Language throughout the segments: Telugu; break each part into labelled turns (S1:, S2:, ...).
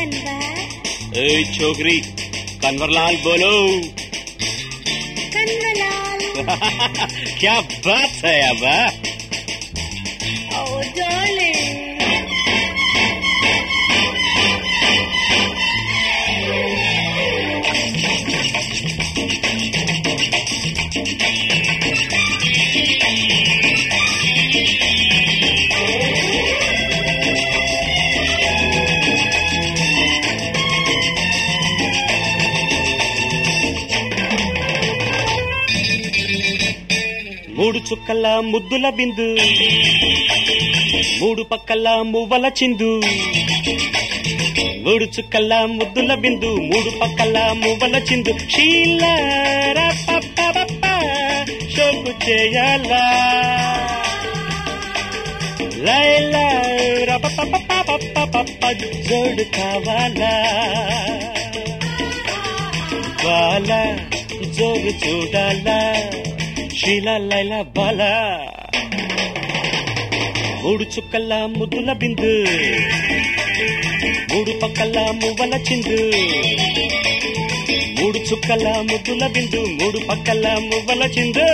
S1: कनवा
S2: ए छोकरी कन्वरलाल बोलो
S1: कनवलाल
S2: क्या बात है अब
S1: ओ डार्लिंग
S2: మూడు చుక్కల ముద్దుల బిందు మూడు పక్కల మువ్వల చిందు మూడు చుక్కల ముద్దుల బిందు మూడు పక్కల మువ్వల చిందు షీలా రా ప ప ప ప, షోకు చేయాలా లైలా రా ప ప ప ప ప ప ప, జోడు కావాలా బాల జోరు చూడాలా శీల లైల బాల మూడు చుక్కల ముద్దుల బిందు మూడు పక్కల మువ్వల చిందు మూడు చుక్కల ముద్దుల బిందు మూడు పక్కల మువ్వల చిందు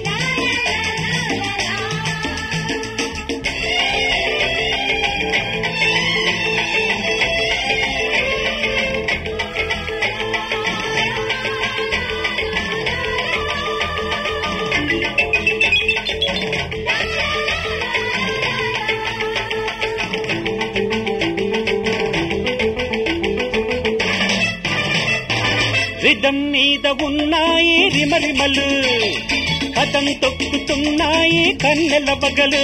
S2: రిధం మీద ఉన్నాయి రిమరిమలు కథం తొక్కుతున్నాయి కన్నెల బగలు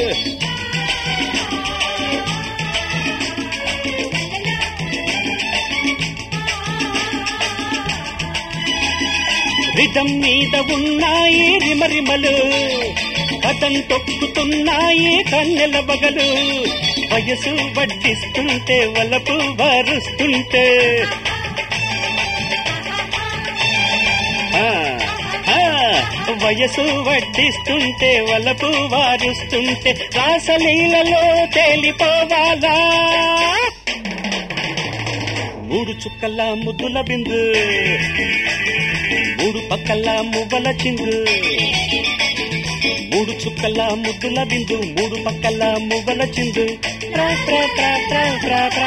S2: రిధం మీద ఉన్నాయి రిమరిమలు కథం తొక్కుతున్నాయి కన్నెల బగలు వయసు వడ్డిస్తుంటే వలపు వారుస్తుంటే ఆ, ఆ, వయసు వడ్డిస్తుంటే వలపు వారుస్తుంటే రాసలీలలో తేలిపోవాలా మూడు చుక్కల ముద్దుల బిందు మూడు పక్కల మువ్వల చిందు మూడు చుక్కల ముద్దుల బిందు మూడు పక్కల మువ్వల చిందు ట్రా ట్రా ట్రా ట్రా ట్రా ట్రా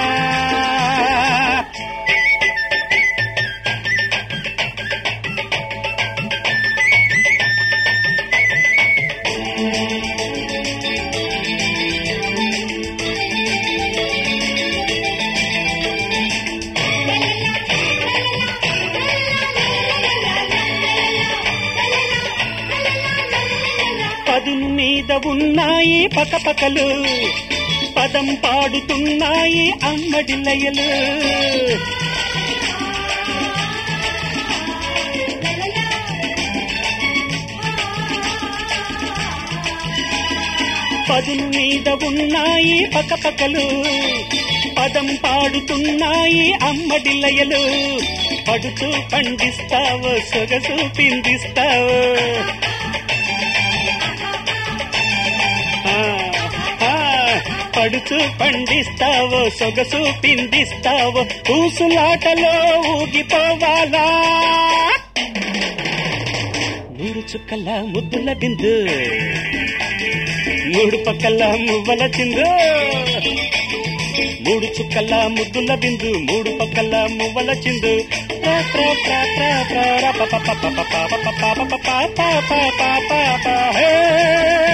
S2: పదును మీద ఉన్నాయి పకపకలు పదం పాడుతున్నాయి అమ్మడి లయలు పదును మీద ఉన్నాయి పకపకలు పదం పాడుతున్నాయి అమ్మడి లయలు పడుతూ పండిస్తావు సొగసు పిండిస్తావు ఆ, ఆ, పడుచు పండిస్తావో సొగసు పిండిస్తావో ఊసులాటలో ఊగిపోవాలా మూడు చుక్కల ముద్దుల బిందు మూడు పక్కల మువ్వల చిందు మూడు చుక్కల ముద్దుల బిందు మూడు పక్కల మువ్వల చిందు ప్రా ప్రా ప్రా ప్రా ప్రా రా ప ప ప ప ప ప ప ప ప ప ప ప ప ప ప హే